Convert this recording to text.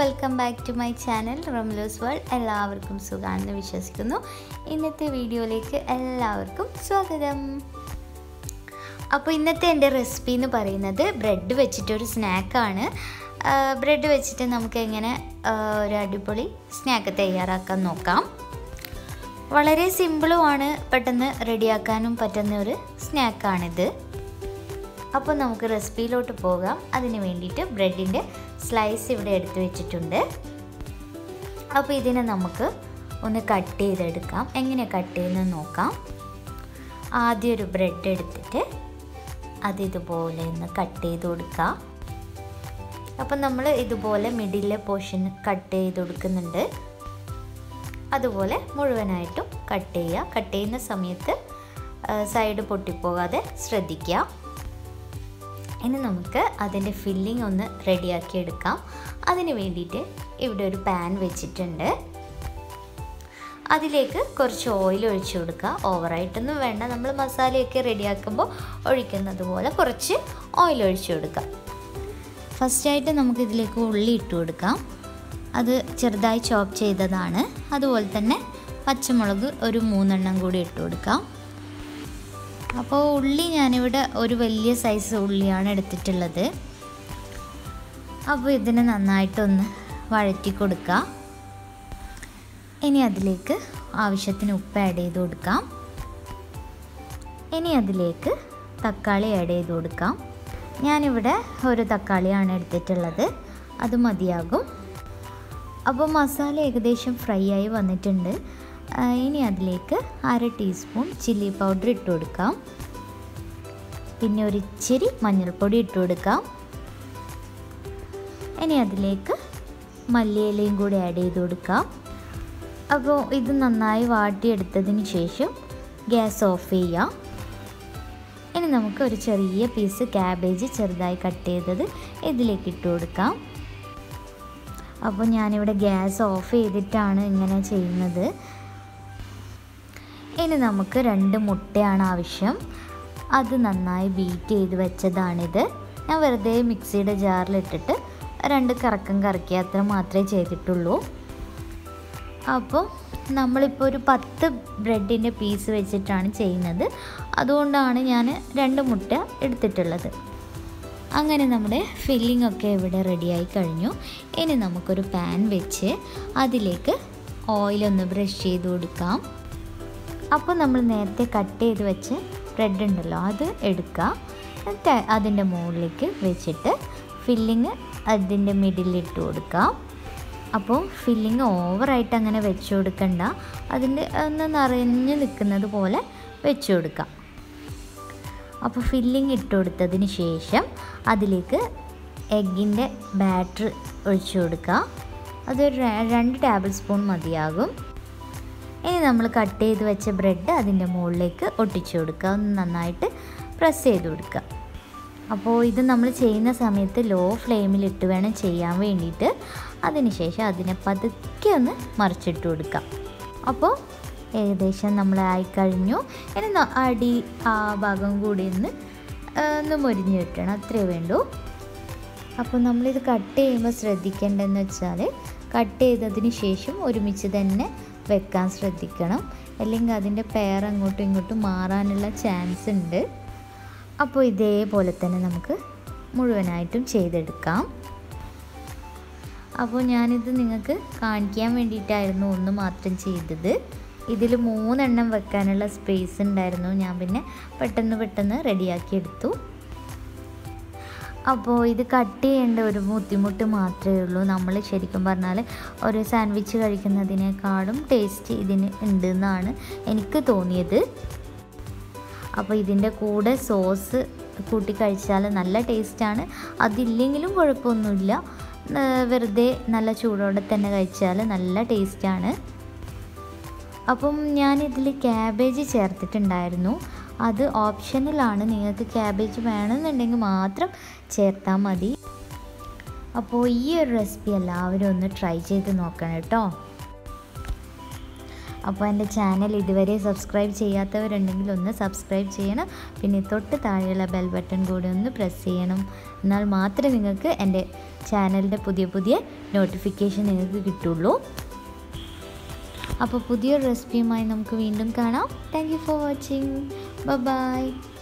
welcome back to my channel റംലൂസ് world എല്ലാവർക്കും സുഖമാണെന്ന് വിശ്വസിക്കുന്നു ഇന്നത്തെ വീഡിയോയിലേക്ക് എല്ലാവർക്കും സ്വാഗതം അപ്പോൾ ഇന്നത്തെ എൻ്റെ റെസിപ്പി എന്ന് പറയുന്നത് ബ്രെഡ് വെച്ചിട്ടൊരു സ്നാക്കാണ് ബ്രെഡ് വെച്ചിട്ട് നമുക്ക് എങ്ങനെ ആ, ഒരു അടിപൊളി സ്നാക്ക് തയ്യാറാക്കാൻ നോക്കാം വളരെ സിമ്പിളുമാണ് പെട്ടെന്ന് റെഡിയാക്കാനും പറ്റുന്ന ഒരു സ്നാക്കാണിത് അപ്പോൾ നമുക്ക് റെസിപ്പിയിലോട്ട് പോകാം അതിന് വേണ്ടിയിട്ട് ബ്രെഡിൻ്റെ സ്ലൈസ് ഇവിടെ എടുത്തു വെച്ചിട്ടുണ്ട് അപ്പോൾ ഇതിനെ നമുക്ക് ഒന്ന് കട്ട് ചെയ്തെടുക്കാം എങ്ങനെ കട്ട് ചെയ്യുന്നത് നോക്കാം ആദ്യം ഒരു ബ്രെഡ് എടുത്തിട്ട് അത് ഇതുപോലെ ഒന്ന് കട്ട് ചെയ്ത് കൊടുക്കാം അപ്പം നമ്മൾ ഇതുപോലെ മിഡിലെ പോർഷൻ കട്ട് ചെയ്ത് കൊടുക്കുന്നുണ്ട് അതുപോലെ മുഴുവനായിട്ടും കട്ട് ചെയ്യുക കട്ട് ചെയ്യുന്ന സമയത്ത് സൈഡ് പൊട്ടിപ്പോകാതെ ശ്രദ്ധിക്കുക ഇനി നമുക്ക് അതിൻ്റെ ഫില്ലിംഗ് ഒന്ന് റെഡിയാക്കി എടുക്കാം അതിന് വേണ്ടിയിട്ട് ഇവിടെ ഒരു പാൻ വെച്ചിട്ടുണ്ട് അതിലേക്ക് കുറച്ച് ഓയിൽ ഒഴിച്ചു കൊടുക്കുക ഓവറായിട്ടൊന്നും വേണ്ട നമ്മൾ മസാലയൊക്കെ റെഡിയാക്കുമ്പോൾ ഒഴിക്കുന്നത് പോലെ കുറച്ച് ഓയിൽ ഒഴിച്ചു കൊടുക്കുക ഫസ്റ്റായിട്ട് നമുക്ക് ഇതിലേക്ക് ഉള്ളി ഇട്ട് കൊടുക്കാം അത് ചെറുതായി ചോപ്പ് ചെയ്തതാണ് അതുപോലെ തന്നെ പച്ചമുളക് ഒരു മൂന്നെണ്ണം കൂടി ഇട്ട് കൊടുക്കാം അപ്പോൾ ഉള്ളി ഞാനിവിടെ ഒരു വലിയ സൈസ് ഉള്ളിയാണ് എടുത്തിട്ടുള്ളത് അപ്പോൾ ഇതിനെ നന്നായിട്ടൊന്ന് വഴറ്റി കൊടുക്കുക ഇനി അതിലേക്ക് ആവശ്യത്തിന് ഉപ്പ് ആഡ് ചെയ്ത് കൊടുക്കാം ഇനി അതിലേക്ക് തക്കാളി ആഡ് ചെയ്ത് കൊടുക്കാം ഞാനിവിടെ ഒരു തക്കാളിയാണ് എടുത്തിട്ടുള്ളത് അത് മതിയാകും അപ്പോൾ മസാല ഏകദേശം ഫ്രൈ ആയി വന്നിട്ടുണ്ട് ആ, ഇനി അതിലേക്ക് അര ടീസ്പൂൺ ചില്ലി പൗഡർ ഇട്ട് കൊടുക്കാം പിന്നെ ഒരു ഇച്ചിരി മഞ്ഞൾപ്പൊടി ഇട്ട് കൊടുക്കാം ഇനി അതിലേക്ക് മല്ലിയിലയും കൂടി ആഡ് ചെയ്ത് കൊടുക്കാം അപ്പോൾ ഇത് നന്നായി വാട്ടിയെടുത്തതിന് ശേഷം ഗ്യാസ് ഓഫ് ചെയ്യാം ഇനി നമുക്ക് ഒരു ചെറിയ പീസ് ക്യാബേജ് ചെറുതായി കട്ട് ചെയ്തത് ഇതിലേക്ക് ഇട്ട് കൊടുക്കാം അപ്പോൾ ഞാനിവിടെ ഗ്യാസ് ഓഫ് ചെയ്തിട്ടാണ് ഇങ്ങനെ ചെയ്യുന്നത് ഇനി നമുക്ക് രണ്ട് മുട്ടയാണ് ആവശ്യം അത് നന്നായി ബീറ്റ് ചെയ്ത് വെച്ചതാണിത് ഞാൻ വെറുതെ മിക്സിയുടെ ജാറിലിട്ടിട്ട് രണ്ട് കറക്കം കറക്കി അത്ര മാത്രമേ ചെയ്തിട്ടുള്ളൂ അപ്പോൾ നമ്മളിപ്പോൾ ഒരു പത്ത് ബ്രെഡിൻ്റെ പീസ് വെച്ചിട്ടാണ് ചെയ്യുന്നത് അതുകൊണ്ടാണ് ഞാൻ രണ്ട് മുട്ട എടുത്തിട്ടുള്ളത് അങ്ങനെ നമ്മുടെ ഫില്ലിംഗ് ഒക്കെ ഇവിടെ റെഡിയായി കഴിഞ്ഞു ഇനി നമുക്കൊരു പാൻ വെച്ച് അതിലേക്ക് ഓയിലൊന്ന് ബ്രഷ് ചെയ്ത് കൊടുക്കാം അപ്പോൾ നമ്മൾ നേരത്തെ കട്ട് ചെയ്ത് വെച്ച് ബ്രെഡ് ഉണ്ടല്ലോ അത് എടുക്കുക എന്നിട്ട് അതിൻ്റെ മുകളിലേക്ക് വെച്ചിട്ട് ഫില്ലിങ് അതിൻ്റെ മിഡിലിൽ ഇട്ട് കൊടുക്കാം അപ്പോൾ ഫില്ലിങ് ഓവറായിട്ട് അങ്ങനെ വെച്ച് കൊടുക്കണ്ട അതിൻ്റെ ഒന്ന് നിറഞ്ഞ് നിൽക്കുന്നത് പോലെ വെച്ച് കൊടുക്കാം അപ്പോൾ ഫില്ലിങ് ഇട്ട് കൊടുത്തതിന് ശേഷം അതിലേക്ക് എഗ്ഗിൻ്റെ ബാറ്റർ ഒഴിച്ചു കൊടുക്കുക അതൊരു ര- രണ്ട് ടേബിൾ സ്പൂൺ മതിയാകും ഇനി നമ്മൾ കട്ട് ചെയ്ത് വെച്ച ബ്രെഡ് അതിൻ്റെ മുകളിലേക്ക് ഒട്ടിച്ചു കൊടുക്കുക ഒന്ന് നന്നായിട്ട് പ്രസ് ചെയ്ത് കൊടുക്കുക അപ്പോൾ ഇത് നമ്മൾ ചെയ്യുന്ന സമയത്ത് ലോ ഫ്ലെയിമിലിട്ട് വേണം ചെയ്യാൻ വേണ്ടിയിട്ട് അതിനുശേഷം അതിനെ പതുക്കെ ഒന്ന് മറിച്ചിട്ട് കൊടുക്കാം അപ്പോൾ ഏകദേശം നമ്മൾ ആയിക്കഴിഞ്ഞു ഇനി ന- അടി ആ ഭാഗം കൂടി ഒന്ന് ആ, ഒന്ന് മൊരിഞ്ഞ് കിട്ടണം അത്രേ വേണ്ടൂ അപ്പോൾ നമ്മളിത് കട്ട് ചെയ്യുമ്പോൾ ശ്രദ്ധിക്കേണ്ടതെന്ന് വെച്ചാൽ കട്ട് ചെയ്തതിന് ശേഷം ഒരുമിച്ച് തന്നെ വെക്കാൻ ശ്രദ്ധിക്കണം അല്ലെങ്കിൽ അതിൻ്റെ പെയർ അങ്ങോട്ടും ഇങ്ങോട്ടും മാറാനുള്ള ചാൻസ് ഉണ്ട് അപ്പോൾ ഇതേപോലെ തന്നെ നമുക്ക് മുഴുവനായിട്ടും ചെയ്തെടുക്കാം അപ്പോൾ ഞാനിത് നിങ്ങൾക്ക് കാണിക്കാൻ വേണ്ടിയിട്ടായിരുന്നു ഒന്ന് മാത്രം ചെയ്തത് ഇതിൽ മൂന്നെണ്ണം വെക്കാനുള്ള സ്പേസ് ഉണ്ടായിരുന്നു ഞാൻ പിന്നെ പെട്ടെന്ന് പെട്ടെന്ന് റെഡിയാക്കി എടുത്തു അപ്പോൾ ഇത് കട്ട് ചെയ്യേണ്ട ഒരു ബുദ്ധിമുട്ട് മാത്രമേ ഉള്ളൂ നമ്മൾ ശരിക്കും പറഞ്ഞാൽ ഒരു സാൻഡ്വിച്ച് കഴിക്കുന്നതിനേക്കാളും ടേസ്റ്റ് ഇതിന് ഉണ്ടെന്നാണ് എനിക്ക് തോന്നിയത് അപ്പോൾ ഇതിൻ്റെ കൂടെ സോസ് കൂട്ടി കഴിച്ചാൽ നല്ല ടേസ്റ്റാണ് അതില്ലെങ്കിലും കുഴപ്പമൊന്നുമില്ല ആ, വെറുതെ നല്ല ചൂടോടെ തന്നെ കഴിച്ചാൽ നല്ല ടേസ്റ്റാണ് അപ്പം ഞാനിതിൽ ക്യാബേജ് ചേർത്തിട്ടുണ്ടായിരുന്നു അത് ഓപ്ഷനിലാണ് നിങ്ങൾക്ക് ക്യാബേജ് വേണമെന്നുണ്ടെങ്കിൽ മാത്രം ചേർത്താൽ മതി അപ്പോൾ ഈ ഒരു റെസിപ്പി എല്ലാവരും ഒന്ന് ട്രൈ ചെയ്ത് നോക്കണം കേട്ടോ അപ്പോൾ എൻ്റെ ചാനൽ ഇതുവരെ സബ്സ്ക്രൈബ് ചെയ്യാത്തവരുണ്ടെങ്കിൽ ഒന്ന് സബ്സ്ക്രൈബ് ചെയ്യണം പിന്നെ തൊട്ട് താഴെയുള്ള ബെൽ ബട്ടൺ കൂടി ഒന്ന് പ്രസ് ചെയ്യണം എന്നാൽ മാത്രമേ നിങ്ങൾക്ക് എൻ്റെ ചാനലിൻ്റെ പുതിയ പുതിയ നോട്ടിഫിക്കേഷൻ നിങ്ങൾക്ക് കിട്ടുള്ളൂ അപ്പോൾ പുതിയൊരു റെസിപ്പിയുമായി നമുക്ക് വീണ്ടും കാണാം thank you for watching by